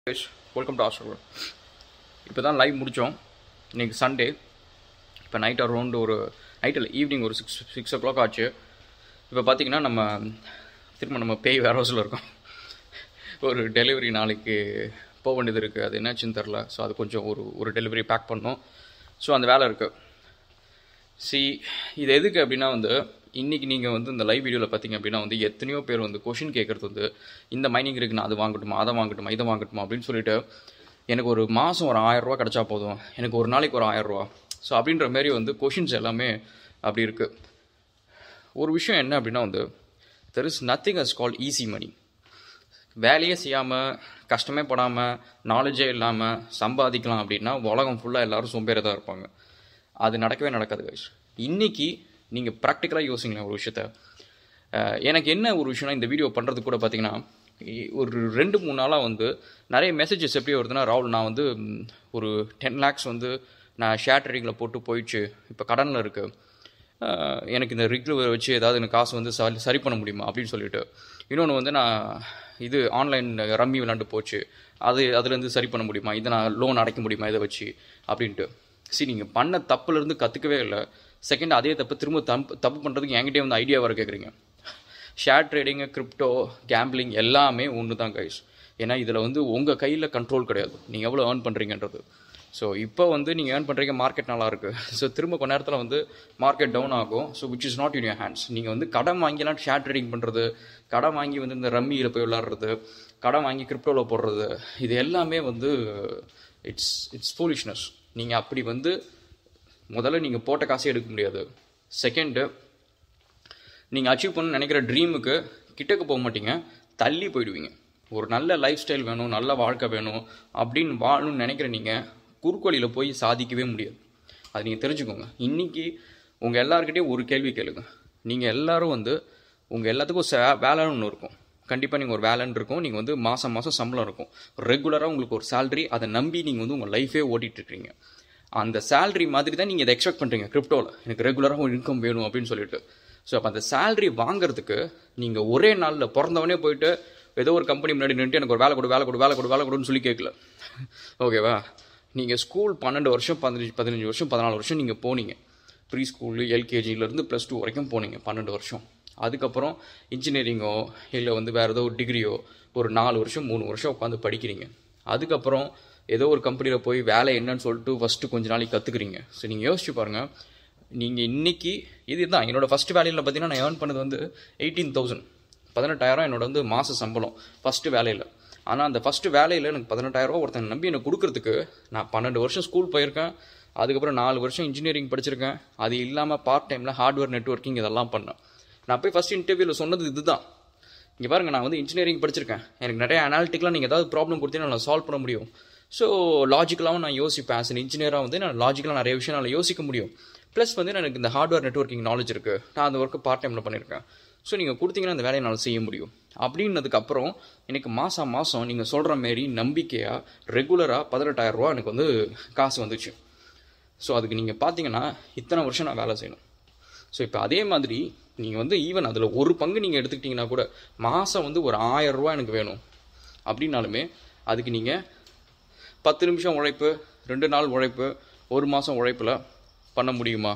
guys welcome to astro இப்போ தான் live முடித்தோம் இன்றைக்கி சண்டே இப்போ நைட் அரௌண்ட் ஒரு நைட்டில் ஈவினிங் ஒரு சிக்ஸ் சிக்ஸ் ஓ கிளாக் ஆச்சு இப்போ பார்த்தீங்கன்னா நம்ம திரும்ப நம்ம பேய் வேர் ஹவுஸில் இருக்கோம் ஒரு டெலிவரி நாளைக்கு போக வேண்டியது இருக்குது அது என்னாச்சுன்னு தெரில ஸோ அது கொஞ்சம் ஒரு ஒரு டெலிவரி பேக் பண்ணோம் ஸோ அந்த வேலை இருக்குது சி இது எதுக்கு அப்படின்னா வந்து இன்றைக்கி நீங்கள் வந்து இந்த லைவ் வீடியோவில் பார்த்தீங்க அப்படின்னா வந்து எத்தனையோ பேர் வந்து கொஷின் கேட்குறது வந்து இந்த மைனிங் இருக்கு நான் அது வாங்கட்டுமா அதை வாங்கட்டுமா இதை வாங்கட்டுமா அப்படின்னு சொல்லிட்டு எனக்கு ஒரு மாதம் ஒரு ஆயிரரூவா கிடச்சா போதும் எனக்கு ஒரு நாளைக்கு ஒரு ஆயிரரூவா ஸோ அப்படின்ற மாரி வந்து கொஷின்ஸ் எல்லாமே அப்படி இருக்குது ஒரு விஷயம் என்ன அப்படின்னா வந்து there is nothing as call easy money வேலையே செய்யாமல் கஷ்டமே படாமல் நாலேஜே இல்லாமல் சம்பாதிக்கலாம் அப்படின்னா உலகம் ஃபுல்லாக எல்லோரும் சோம்பேறி தான் இருப்பாங்க அது நடக்கவே நடக்காது guys இன்னைக்கு நீங்கள் ப்ராக்டிக்கலாக யோசிங்களேன் ஒரு விஷயத்த அஹ் எனக்கு என்ன ஒரு விஷயம்னா இந்த வீடியோ பண்ணுறதுக்கு கூட பார்த்தீங்கன்னா இ- ஒரு ரெண்டு மூணு நாளாக வந்து நிறைய மெசேஜஸ் எப்படி வருதுன்னா ராகுல் நான் வந்து ம், ஒரு டென் லேக்ஸ் வந்து நான் ஷேர் ட்ரேடிங்கில் போட்டு போயிடுச்சு இப்போ கடனில் இருக்குது ஆஹ் எனக்கு இந்த ரிக்ல வச்சு ஏதாவது எனக்கு காசு வந்து சரி சரி பண்ண முடியுமா அப்படின்னு சொல்லிட்டு இன்னொன்று வந்து நான் இது ஆன்லைன் ரம்மி விளாண்டு போச்சு அது அதுலேருந்து சரி பண்ண முடியுமா இதை நான் லோன் அடைக்க முடியுமா இதை வச்சு அப்படின்ட்டு சரி நீங்கள் பண்ண தப்புலேருந்து கற்றுக்கவே இல்லை செகண்ட் அதே தப்பு திரும்ப தப்பு தப்பு பண்ணுறதுக்கு என்கிட்டே வந்து ஐடியா வர கேட்குறீங்க ஷேர் ட்ரேடிங்கு கிரிப்டோ கேம்பிளிங் எல்லாமே ஒன்று தான் கைஸ் ஏன்னா இதில் வந்து உங்கள் கையில் கண்ட்ரோல் கிடையாது நீங்கள் எவ்வளோ ஏர்ன் பண்ணுறீங்கன்றது ஸோ இப்போ வந்து நீங்கள் ஏர்ன் பண்ணுறீங்க மார்க்கெட் நல்லா இருக்குது ஸோ திரும்ப கொஞ்ச நேரத்தில் வந்து மார்க்கெட் டவுன் ஆகும் so which is not in your hands நீங்கள் வந்து கடன் வாங்கிலாம் ஷேர் ட்ரேடிங் பண்ணுறது கடன் வாங்கி வந்து இந்த ரம்மியில் போய் விளாட்றது கடன் வாங்கி கிரிப்டோவில் போடுறது இது எல்லாமே வந்து இட்ஸ் இட்ஸ் ஃபூலிஷ்னஸ் நீங்கள் அப்படி வந்து முதல்ல நீங்கள் போட்ட காசே எடுக்க முடியாது செகண்டு நீங்கள் அச்சீவ் பண்ண நினைக்கிற ட்ரீமுக்கு கிட்டக்கு போக மாட்டீங்க தள்ளி போயிடுவீங்க ஒரு நல்ல லைஃப் ஸ்டைல் வேணும் நல்ல வாழ்க்கை வேணும் அப்படின்னு வாழணும்னு நினைக்கிற நீங்கள் குறுக்கோளியில் போய் சாதிக்கவே முடியாது அது நீங்கள் தெரிஞ்சுக்கோங்க இன்றைக்கி உங்கள் எல்லாருக்கிட்டையும் ஒரு கேள்வி கேளுங்க நீங்கள் எல்லாரும் வந்து உங்கள் எல்லாத்துக்கும் சே வேலைன்னு ஒன்று இருக்கும் கண்டிப்பாக நீங்கள் ஒரு வேலைன்னு இருக்கும் நீங்கள் வந்து மாதம் மாதம் சம்பளம் இருக்கும் ரெகுலராக உங்களுக்கு ஒரு salary அதை நம்பி நீங்கள் வந்து உங்கள் லைஃபே ஓட்டிகிட்ருக்கீங்க அந்த salary மாதிரி தான் நீங்கள் இதை எக்ஸ்பெக்ட் பண்ணுறீங்க கிரிப்டோவில் எனக்கு ரெகுலராக ஒரு இன்கம் வேணும் அப்படின்னு சொல்லிட்டு ஸோ அப்போ அந்த salary வாங்குறதுக்கு நீங்கள் ஒரே நாளில் பிறந்தவனே போயிட்டு ஏதோ ஒரு கம்பெனி முன்னாடி நின்றுட்டு எனக்கு ஒரு வேலை கொடு வேலை கொடு வேலை கொடு வேலை கொடுன்னு சொல்லி கேட்கல ஓகேவா நீங்கள் ஸ்கூல் பன்னெண்டு வருஷம் பதினஞ்சு பதினஞ்சு வருஷம் பதினாலு வருஷம் நீங்கள் போனீங்க ப்ரீ ஸ்கூலு எல்கேஜிலேருந்து ப்ளஸ் டூ வரைக்கும் போனீங்க பன்னெண்டு வருஷம் அதுக்கப்புறம் இன்ஜினியரிங்கோ இல்லை வந்து வேறு ஏதோ ஒரு டிகிரியோ ஒரு நாலு வருஷம் மூணு வருஷம் உட்காந்து படிக்கிறீங்க அதுக்கப்புறம் ஏதோ ஒரு கம்பெனியில் போய் வேலை என்னன்னு சொல்லிட்டு ஃபஸ்ட்டு கொஞ்ச நாளைக்கு கற்றுக்குறீங்க ஸோ நீங்கள் யோசிச்சு பாருங்கள் நீங்கள் இன்னைக்கு இதுதான் என்னோட ஃபஸ்ட்டு வேலையில் பார்த்தீங்கன்னா நான் ஏர்ன் பண்ணது வந்து எயிட்டீன் தௌசண்ட் பதினெட்டாயிரம் என்னோட வந்து மாத சம்பளம் ஃபஸ்ட்டு வேலையில் ஆனால் அந்த ஃபஸ்ட்டு வேலையில் எனக்கு பதினெட்டாயிரரூவா ஒருத்தன் நம்பி எனக்கு கொடுக்கறதுக்கு நான் பன்னெண்டு வருஷம் ஸ்கூல் போயிருக்கேன் அதுக்கப்புறம் நாலு வருஷம் இன்ஜினியரிங் படிச்சிருக்கேன் அது இல்லாமல் பார்ட் டைமில் ஹார்ட்வேர் நெட்வொர்க்கிங் இதெல்லாம் பண்ணேன் நான் போய் ஃபஸ்ட் இன்டர்வியூவில் சொன்னது இதுதான் இங்கே பாருங்க நான் வந்து இன்ஜினியரிங் படிச்சிருக்கேன் எனக்கு நிறைய அனாலிட்டிக்கெலாம் நீங்கள் ஏதாவது ப்ராப்ளம் கொடுத்தீங்கன்னா நான் சால்வ் பண்ண முடியும் ஸோ லாஜிக்கலாகவும் நான் யோசிப்பேன் ஆஸ் அன் இன்ஜினியராக வந்து நான் லாஜிக்கலாக நிறைய விஷயம் நான் யோசிக்க முடியும் ப்ளஸ் வந்து எனக்கு இந்த ஹார்ட்வேர் நெட்வொர்க்கிங் நாலேஜ் இருக்குது நான் அந்த ஒர்க்கு பார்ட் டைமில் பண்ணியிருக்கேன் ஸோ நீங்கள் கொடுத்தீங்கன்னா அந்த வேலையை என்னால் செய்ய முடியும் அப்படின்னதுக்கப்புறம் எனக்கு மாதம் மாதம் நீங்கள் சொல்கிற மாரி நம்பிக்கையாக ரெகுலராக பதினெட்டாயிரம் ரூபா எனக்கு வந்து காசு வந்துச்சு ஸோ அதுக்கு நீங்கள் பார்த்தீங்கன்னா இத்தனை வருஷம் நான் வேலை செய்யணும் ஸோ இப்போ அதே மாதிரி நீங்கள் வந்து ஈவன் அதில் ஒரு பங்கு நீங்கள் எடுத்துக்கிட்டிங்கன்னா கூட மாதம் வந்து ஒரு ஆயிரம் ரூபா எனக்கு வேணும் அப்படின்னாலுமே அதுக்கு நீங்கள் பத்து நிமிஷம் உழைப்பு ரெண்டு நாள் உழைப்பு ஒரு மாதம் உழைப்பில் பண்ண முடியுமா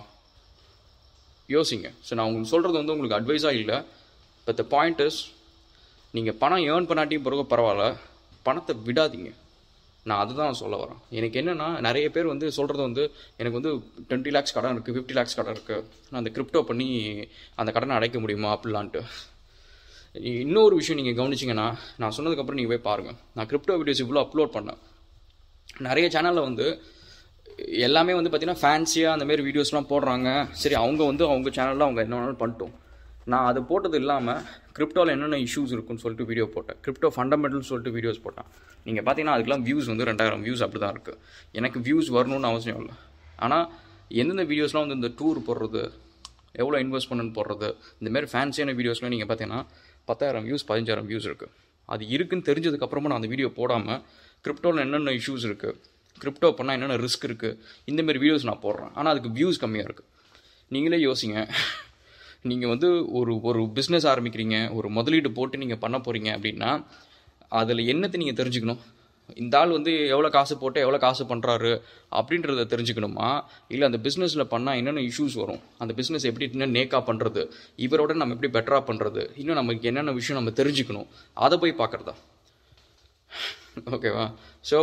யோசிங்க ஸோ நான் உங்களுக்கு சொல்கிறது வந்து உங்களுக்கு அட்வைஸாக இல்லை பட் த பாயிண்ட் இஸ் நீங்கள் பணம் ஏர்ன் பண்ணாட்டியும் பிறகு பரவாயில்ல பணத்தை விடாதீங்க நான் அதுதான் சொல்ல வரேன் எனக்கு என்னென்னா நிறைய பேர் வந்து சொல்கிறது வந்து எனக்கு வந்து டுவெண்ட்டி லேக்ஸ் கடன் இருக்குது ஃபிஃப்டி லேக்ஸ் கடன் இருக்குது நான் அந்த கிரிப்டோ பண்ணி அந்த கடனை அடைக்க முடியுமா அப்படிலான்ட்டு இன்னொரு விஷயம் நீங்கள் கவனிச்சிங்கன்னா நான் சொன்னதுக்கப்புறம் நீங்கள் போய் பாருங்கள் நான் கிரிப்டோ வீடியோஸ் இவ்வளோ அப்லோட் பண்ணேன் நிறைய சேனலில் வந்து எல்லாமே வந்து பார்த்தீங்கன்னா ஃபேன்சியாக அந்த மாதிரி வீடியோஸ்லாம் போடுறாங்க சரி அவங்க வந்து அவங்க சேனலில் அவங்க என்ன வேணாலும் பண்ணிட்டோம் நான் அது போட்டது இல்லாமல் கிரிப்டோவில் என்னென்ன இஷ்யூஸ் இருக்குன்னு சொல்லிட்டு வீடியோ போட்டேன் கிரிப்டோ ஃபண்டமெண்டல்னு சொல்லிட்டு வீடியோஸ் போட்டேன் நீங்கள் பார்த்தீங்கன்னா அதுக்கெல்லாம் வியூஸ் வந்து ரெண்டாயிரம் வியூஸ் அப்படி தான் இருக்குது எனக்கு வியூஸ் வரணும்னு அவசியம் இல்லை ஆனால் எந்தெந்த வீடியோஸ்லாம் வந்து இந்த டூர் போடுறது எவ்வளோ இன்வெஸ்ட் பண்ணுன்னு போடுறது இந்த மாதிரி ஃபேன்சியான வீடியோஸ்லாம் நீங்கள் பார்த்தீங்கன்னா பத்தாயிரம் வியூஸ் பதினஞ்சாயிரம் வியூஸ் இருக்குது அது இருக்குன்னு தெரிஞ்சதுக்கப்புறமா நான் அந்த வீடியோ போடாமல் கிரிப்டோவில் என்னென்ன இஷ்யூஸ் இருக்குது கிரிப்டோ பண்ணால் என்னென்ன ரிஸ்க் இருக்குது இந்தமாரி வீடியோஸ் நான் போடுறேன் ஆனால் அதுக்கு வியூஸ் கம்மியாக இருக்குது நீங்களே யோசிங்க நீங்கள் வந்து ஒரு ஒரு பிஸ்னஸ் ஆரம்பிக்கிறீங்க ஒரு முதலீடு போட்டு நீங்கள் பண்ண போகிறீங்க அப்படின்னா அதில் என்னத்தை நீங்கள் தெரிஞ்சுக்கணும் இந்த ஆள் வந்து எவ்வளோ காசு போட்டு எவ்வளோ காசு பண்ணுறாரு அப்படின்றத தெரிஞ்சுக்கணுமா இல்லை அந்த பிஸ்னஸில் பண்ணால் என்னென்ன இஷ்யூஸ் வரும் அந்த பிஸ்னஸ் எப்படி இன்னும் நேக்காக பண்ணுறது இவரோட நம்ம எப்படி பெட்டராக பண்ணுறது இன்னும் நமக்கு என்னென்ன விஷயம் நம்ம தெரிஞ்சுக்கணும் அதை போய் பார்க்குறதா ஓகேவா ஸோ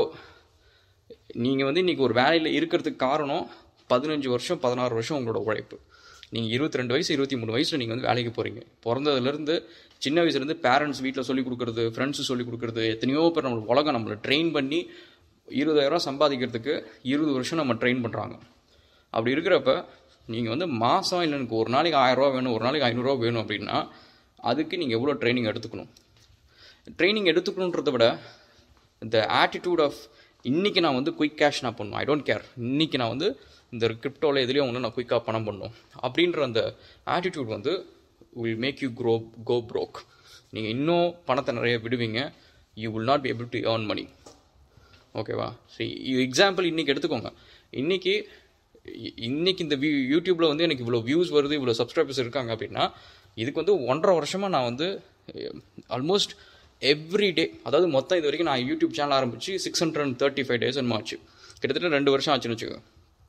நீங்கள் வந்து இன்றைக்கி ஒரு வேலையில் இருக்கிறதுக்கு காரணம் பதினஞ்சு வருஷம் பதினாறு வருஷம் உங்களோட உழைப்பு நீங்கள் இருபத்தி ரெண்டு வயசு இருபத்தி மூணு வயசில் நீங்கள் வந்து வேலைக்கு போகிறீங்க பிறந்ததுலேருந்து சின்ன வயசுலேருந்து பேரண்ட்ஸ் வீட்டில் சொல்லிக் கொடுக்குறது ஃப்ரெண்ட்ஸு சொல்லிக் கொடுக்குறது எத்தனையோ பேர் நம்மளுக்கு உலகம் நம்மளை ட்ரெயின் பண்ணி இருபதாயிரம் சம்பாதிக்கிறதுக்கு இருபது வருஷம் நம்ம ட்ரெயின் பண்ணுறாங்க அப்படி இருக்கிறப்ப நீங்கள் வந்து மாதம் இல்லை எனக்கு ஒரு நாளைக்கு ஆயிரரூவா வேணும் ஒரு நாளைக்கு ஐநூறுரூவா வேணும் அப்படின்னா அதுக்கு நீங்கள் எவ்வளோ ட்ரைனிங் எடுத்துக்கணும் ட்ரைனிங் எடுத்துக்கணுன்றத விட இந்த ஆட்டிடியூட் ஆஃப் இன்றைக்கி நான் வந்து குயிக் கேஷ் நான் பண்ணும் ஐ டோன்ட் கேர் இன்றைக்கி நான் வந்து இந்த கிரிப்டோவில் எதுலேயும் ஒன்று நான் குயிக்காக பணம் பண்ணும் அப்படின்ற அந்த ஆட்டிடியூட் வந்து will make you grow go broke நீங்கள் இன்னும் பணத்தை நிறைய விடுவீங்க you will not be able to earn money ஓகேவா சரி எக்ஸாம்பிள் இன்றைக்கி எடுத்துக்கோங்க இன்றைக்கி இன்றைக்கி இந்த வியூ யூடியூப்பில் வந்து எனக்கு இவ்வளோ வியூஸ் வருது இவ்வளோ சப்ஸ்கிரைபர்ஸ் இருக்காங்க அப்படின்னா இதுக்கு வந்து ஒன்றரை வருஷமாக நான் வந்து ஆல்மோஸ்ட் எவ்ரி டே அதாவது மொத்தம் இது வரைக்கும் நான் யூடியூப் சேனல் ஆரம்பித்து six hundred and thirty five days என்னமோ ஆச்சு கிட்டத்தட்ட ரெண்டு வருஷம் ஆச்சுன்னு வச்சுக்கோங்க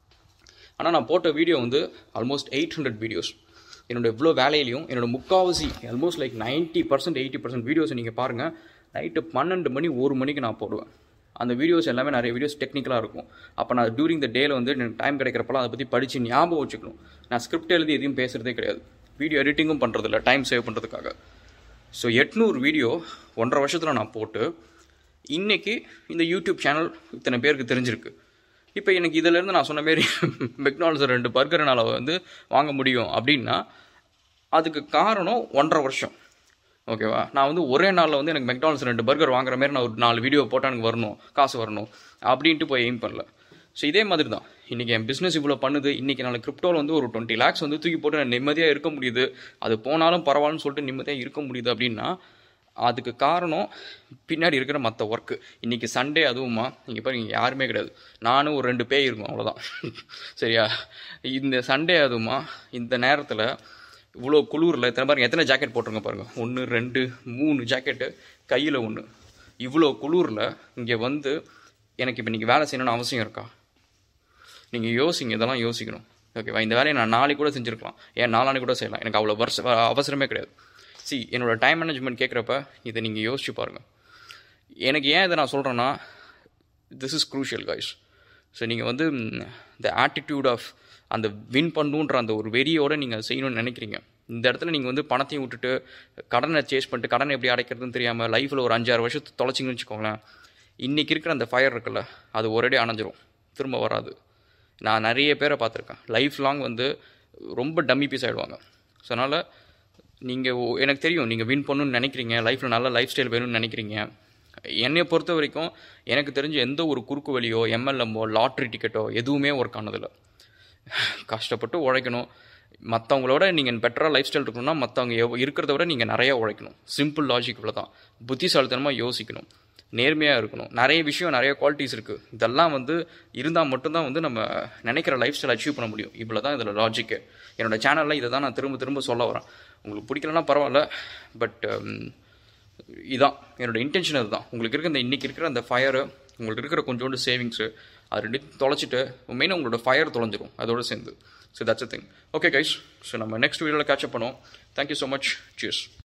ஆனால் நான் போட்ட வீடியோ வந்து ஆல்மோஸ்ட் எயிட் ஹண்ட்ரட் வீடியோஸ் என்னோட இவ்வளோ வேலையிலையும் என்னோட முக்காவாசி almost like ninety percent eighty percent வீடியோஸை நீங்கள் பாருங்கள் நைட்டு பன்னெண்டு மணி ஒரு மணிக்கு நான் போடுவேன் அந்த வீடியோஸ் எல்லாமே நிறைய வீடியோஸ் டெக்னிக்கலாக இருக்கும் அப்போ நான் டியூரிங் த டேல வந்து எனக்கு டைம் கிடைக்கிறப்பலாம் அதை பற்றி படித்து ஞாபகம் வச்சுக்கணும் நான் ஸ்கிரிப்ட் எழுதி எதையும் பேசுகிறதே கிடையாது வீடியோ எடிட்டிங்கும் பண்ணுறதில்ல டைம் சேவ் பண்ணுறதுக்காக ஸோ எட்நூறு வீடியோ ஒன்றரை வருஷத்தில் நான் போட்டு இன்றைக்கி இந்த யூடியூப் சேனல் இத்தனை பேருக்கு தெரிஞ்சிருக்கு இப்போ எனக்கு இதிலேருந்து நான் சொன்ன மாரி மெக்னால்ஸ் ரெண்டு பர்கர் என்னால் வந்து வாங்க முடியும் அப்படின்னா அதுக்கு காரணம் ஒன்றரை வருஷம் ஓகேவா நான் வந்து ஒரே நாளில் வந்து எனக்கு மெக்டானல்ஸ் ரெண்டு பர்கர் வாங்குற மாதிரி நான் ஒரு நாலு வீடியோ போட்டால் எனக்கு வரணும் காசு வரணும் அப்படின்ட்டு போய் எய்ம் பண்ணல ஸோ இதே மாதிரி தான் இன்றைக்கி என் பிஸ்னஸ் இவ்வளோ பண்ணுது இன்றைக்கி நான் கிரிப்டோவில் வந்து ஒரு டுவெண்ட்டி லேக்ஸ் வந்து தூக்கி போட்டு நான் நிம்மதியாக இருக்க முடியுது அது போனாலும் பரவாயில்லன்னு சொல்லிட்டு நிம்மதியாக இருக்க முடியுது அப்படின்னா அதுக்கு காரணம் பின்னாடி இருக்கிற மற்ற ஒர்க்கு இன்றைக்கி சண்டே அதுவுமா இங்கே பாருங்க யாருமே கிடையாது நானும் ஒரு ரெண்டு பேய் இருக்கும் அவ்வளோதான் சரியா இந்த சண்டே அதுவுமா இந்த நேரத்தில் இவ்வளோ குளிரில் எத்தனை பாருங்க எத்தனை ஜாக்கெட் போட்டிருங்க பாருங்கள் ஒன்று ரெண்டு மூணு ஜாக்கெட்டு கையில் ஒன்று இவ்வளோ குளிரில் இங்கே வந்து எனக்கு இப்போ இன்றைக்கி வேலை செய்யணும்னு அவசியம் இருக்கா நீங்கள் யோசிங்க இதெல்லாம் யோசிக்கணும் ஓகேவா இந்த வேலையை நான் நாளைக்கு கூட செஞ்சுருக்கலாம் ஏன் நாளானு கூட செய்யலாம் எனக்கு அவ்வளோ வருஷம் அவசரமே கிடையாது சி என்னோடய டைம் மேனேஜ்மெண்ட் கேட்குறப்ப இதை நீங்கள் யோசிச்சு பாருங்கள் எனக்கு ஏன் இதை நான் சொல்கிறேன்னா this is crucial guys so நீங்கள் வந்து த ஆட்டிடியூட் ஆஃப் அந்த வின் பண்ணுன்ற அந்த ஒரு வெறியோடு நீங்கள் செய்யணும்னு நினைக்கிறீங்க இந்த இடத்துல நீங்கள் வந்து பணத்தையும் விட்டுட்டு கடனை சேஸ் பண்ணிட்டு கடனை எப்படி அடைக்கிறதுன்னு தெரியாமல் லைஃப்பில் ஒரு அஞ்சாறு வருஷத்து தொலைச்சிங்கன்னு வச்சுக்கோங்களேன் இன்றைக்கி இருக்கிற அந்த ஃபயர் இருக்குல்ல அது ஒரேடி அணைஞ்சிரும் திரும்ப வராது நான் நிறைய பேரை பார்த்துருக்கேன் லைஃப் லாங் வந்து ரொம்ப டம்மி பீஸ் ஆகிடுவாங்க ஸோ அதனால் நீங்கள் எனக்கு தெரியும் நீங்கள் வின் பண்ணணும்னு நினைக்கிறீங்க லைஃப்பில் நல்ல லைஃப் ஸ்டைல் வேணும்னு நினைக்கிறீங்க என்னை பொறுத்த வரைக்கும் எனக்கு தெரிஞ்ச எந்த ஒரு குறுக்கு வழியோ எம்எல்எம்மோ லாட்ரி டிக்கெட்டோ எதுவுமே ஒர்க் ஆனதில்லை கஷ்டப்பட்டு உழைக்கணும் மற்றவங்களோட நீங்கள் பெட்டராக லைஃப் ஸ்டைல் இருக்கணும்னா மற்றவங்க எவ் இருக்கிறத விட நீங்கள் நிறையா உழைக்கணும் சிம்பிள் லாஜிக் இவ்வளோ தான் புத்திசாலித்தனமாக யோசிக்கணும் நேர்மையாக இருக்கணும் நிறைய விஷயம் நிறைய குவாலிட்டிஸ் இருக்குது இதெல்லாம் வந்து இருந்தால் மட்டும்தான் வந்து நம்ம நினைக்கிற லைஃப் ஸ்டைல் அச்சீவ் பண்ண முடியும் இவ்வளோ தான் இதில் லாஜிக்கு என்னோடய சேனலில் இதை தான் நான் திரும்ப திரும்ப சொல்ல வரேன் உங்களுக்கு பிடிக்கலன்னா பரவாயில்ல பட் இதான் என்னோட இன்டென்ஷன் அதுதான் உங்களுக்கு இருக்க இந்த இன்றைக்கி இருக்கிற அந்த ஃபயரு உங்களுக்கு இருக்கிற கொஞ்சோண்டு சேவிங்ஸு அது ரெண்டு தொலைச்சிட்டு மெயினாக உங்களோட ஃபயர் தொலைஞ்சிரும் அதோடு சேர்ந்து so that's a thing okay guys so நம்ம நெக்ஸ்ட் வீடியோவில் கேட்சப் பண்ணுவோம் தேங்க்யூ ஸோ மச் சியர்ஸ்